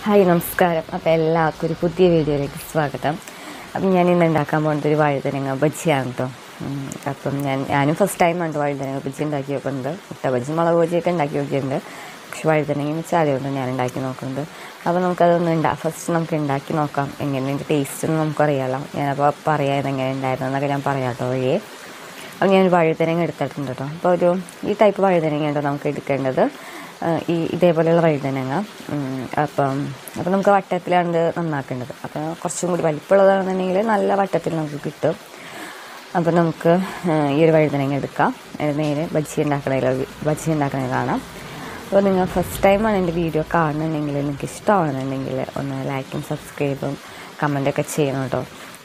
hi നമസ്കാരം അപ്പോൾ എല്ലാവർക്കും ഒരു പുതിയ വീഡിയോയിലേക്ക് സ്വാഗതം അപ്പം ഞാൻ ഇന്ന് ഉണ്ടാക്കാൻ പോകുന്നത് ഒരു വഴുതനങ്ങ ബജ്ജിയാണ് കേട്ടോ ഉം, അപ്പം ഞാൻ ഞാനും ഫസ്റ്റ് ടൈം ഉണ്ട് വഴുതനങ്ങ ബജ്ജി ഉണ്ടാക്കി നോക്കുന്നത് മുട്ട ബജ്ജി മുളക് ബജ്ജിയൊക്കെ ഉണ്ടാക്കി നോക്കിയിട്ടുണ്ട് പക്ഷെ വഴുതനങ്ങ വെച്ചാൽ ആദ്യമായിട്ട് ഞാൻ ഉണ്ടാക്കി നോക്കുന്നത് അപ്പോൾ നമുക്കതൊന്ന് ഉണ്ടാ ഫസ്റ്റ് നമുക്ക് ഉണ്ടാക്കി നോക്കാം എങ്ങനെ അതിൻ്റെ ടേസ്റ്റ് ഒന്നും നമുക്കറിയാമല്ലോ ഞാനപ്പോൾ പറയാം ഇതെങ്ങനെ ഉണ്ടായിരുന്നു എന്നൊക്കെ ഞാൻ പറയാം കേട്ടോ വഴിയേ അപ്പോൾ ഞാൻ വഴുതനങ്ങ എടുത്തിട്ടുണ്ട് കേട്ടോ അപ്പോൾ ഒരു ഈ ടൈപ്പ് വഴുതനങ്ങ ഉണ്ടോ നമുക്ക് എടുക്കേണ്ടത് ആ, ഈ ഇതേപോലെയുള്ള വഴുതനങ്ങ ഉം, അപ്പം അപ്പോൾ നമുക്ക് വട്ടത്തിലാണ് ഇത് നന്നാക്കേണ്ടത് അപ്പോൾ കുറച്ചും കൂടി വലിപ്പമുള്ളതാണെന്നുണ്ടെങ്കിൽ നല്ല വട്ടത്തിൽ നമുക്ക് കിട്ടും അപ്പോൾ നമുക്ക് ആ, ഈ ഒരു വഴുതനങ്ങ എടുക്കാം അത് നേരെ ബജ്ജി ഉണ്ടാക്കണതിലോ ബജ്ജി ഉണ്ടാക്കണത് കാണാം അപ്പോൾ നിങ്ങൾ ഫസ്റ്റ് ടൈമാണ് എൻ്റെ വീഡിയോ കാണുന്നുണ്ടെങ്കിൽ നിങ്ങൾക്ക് ഇഷ്ടമാണെന്നുണ്ടെങ്കിൽ ഒന്ന് ലൈക്കും സബ്സ്ക്രൈബും കമൻറ്റൊക്കെ ചെയ്യണം കേട്ടോ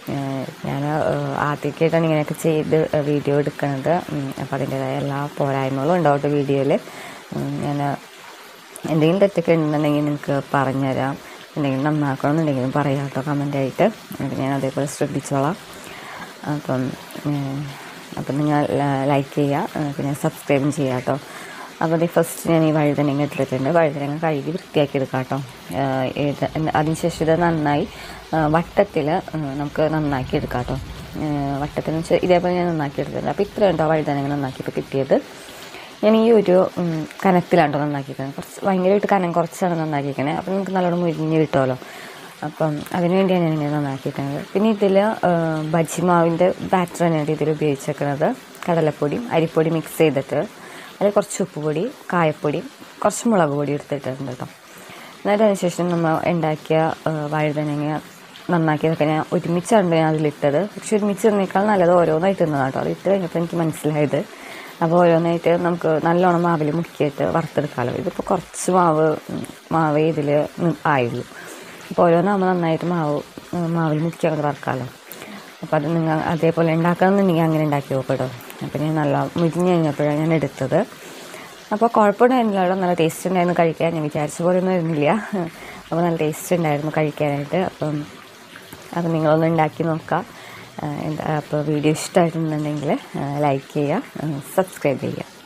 ഞാൻ ആദ്യമൊക്കെയായിട്ടാണ് ഇങ്ങനെയൊക്കെ ചെയ്ത് വീഡിയോ എടുക്കുന്നത് അപ്പോൾ അതിൻ്റേതായ എല്ലാ പോരായ്മകളും ഉണ്ടാവട്ടെ വീഡിയോയിൽ ഞാൻ എന്തെങ്കിലും തെറ്റൊക്കെ ഉണ്ടെന്നുണ്ടെങ്കിൽ നിങ്ങൾക്ക് പറഞ്ഞുതരാം എന്തെങ്കിലും നന്നാക്കണമെന്നുണ്ടെങ്കിലും പറയാം കേട്ടോ കമൻ്റായിട്ട് എന്നിട്ട് ഞാൻ അതേപോലെ ശ്രദ്ധിച്ചോളാം അപ്പം ഉം, അപ്പം നിങ്ങൾ ലൈക്ക് ചെയ്യുക ഏഹ് പിന്നെ സബ്സ്ക്രൈബും ചെയ്യുക കേട്ടോ അപ്പോൾ അത് ഫസ്റ്റ് ഞാൻ ഈ വഴുതനങ്ങ എടുത്തിട്ടുണ്ട് വഴുതനങ്ങ കഴുകി വൃത്തിയാക്കി എടുക്കാം കേട്ടോ ഏഹ് ഇത് അതിനുശേഷം ഇത് നന്നായി വട്ടത്തിൽ നമുക്ക് നന്നാക്കി എടുക്കാം കേട്ടോ വട്ടത്തിൽ വെച്ചാൽ ഇതേപോലെ ഞാൻ നന്നാക്കി എടുത്തിട്ടുണ്ട് അപ്പോൾ ഇത്ര ഉണ്ടോ വഴുതനങ്ങ നന്നാക്കിയപ്പോൾ കിട്ടിയത് ഞാൻ ഈ ഒരു ഉം, കനത്തിലാണ് കേട്ടോ നന്നാക്കിയിരിക്കുന്നത് കുറച്ച് ഭയങ്കരമായിട്ട് കനം കുറച്ചാണ് നന്നാക്കിയിരിക്കണേ അപ്പം നമുക്ക് നല്ലോണം മുരിഞ്ഞ് കിട്ടുമല്ലോ അപ്പം അതിന് വേണ്ടിയാണ് ഞാൻ ഇങ്ങനെ നന്നാക്കിയിരിക്കുന്നത് പിന്നെ ഇതിൽ ബജ്ജി മാവിൻ്റെ ബാറ്റർ തന്നെയാണ് ഇതിൽ ഉപയോഗിച്ചേക്കുന്നത് കടലപ്പൊടിയും അരിപ്പൊടി മിക്സ് ചെയ്തിട്ട് അതിൽ കുറച്ച് ഉപ്പുപൊടി കായപ്പൊടി കുറച്ച് മുളക് പൊടി എടുത്തിട്ടുണ്ട് കേട്ടോ എന്നിട്ട് അതിനുശേഷം നമ്മൾ ഉണ്ടാക്കിയ ആ, വഴുതനങ്ങ നന്നാക്കിയതൊക്കെ ഞാൻ ഒരുമിച്ചാണ് ഞാൻ അതിലിട്ടത് പക്ഷെ ഒരുമിച്ച് ഇടുന്നേക്കാൾ നല്ലത് ഓരോന്നായിട്ട് ഇന്നതാണ് കേട്ടോ അത് ഇട്ട് കഴിഞ്ഞപ്പോൾ എനിക്ക് മനസ്സിലായത് അപ്പോൾ ഓരോന്നായിട്ട് നമുക്ക് നല്ലോണം മാവിൽ മുക്കിയിട്ട് വറുത്തെടുക്കാമല്ലോ ഇതിപ്പോൾ കുറച്ച് മാവ് ഉം, മാവേ ഇതിൽ ആയുള്ളൂ അപ്പോൾ ഓരോന്നാകുമ്പോൾ നന്നായിട്ട് മാവ് ഉം, മാവിൽ മുക്കി അങ്ങോട്ട് വറുക്കാമല്ലോ അപ്പോൾ അത് നിങ്ങൾ അതേപോലെ ഉണ്ടാക്കണമെന്നുണ്ടെങ്കിൽ അങ്ങനെ ഉണ്ടാക്കി നോക്കട്ടോ അപ്പോൾ ഞാൻ നല്ല മുരിഞ്ഞ് കഴിഞ്ഞപ്പോഴാണ് ഞാൻ എടുത്തത് അപ്പോൾ കുഴപ്പമുണ്ടായിരുന്നില്ല അവിടെ നല്ല ടേസ്റ്റ് ഉണ്ടായിരുന്നു കഴിക്കാൻ ഞാൻ വിചാരിച്ച പോലെ ഒന്നും ഇരുന്നില്ല അപ്പോൾ നല്ല ടേസ്റ്റ് ഉണ്ടായിരുന്നു കഴിക്കാനായിട്ട് അപ്പം അപ്പം നിങ്ങളൊന്ന് ഉണ്ടാക്കി നോക്കുക ആ, എന്താ അപ്പോൾ വീഡിയോ ഇഷ്ടമായിട്ടുണ്ടെങ്കിൽ ലൈക്ക് ചെയ്യുക സബ്സ്ക്രൈബ് ചെയ്യുക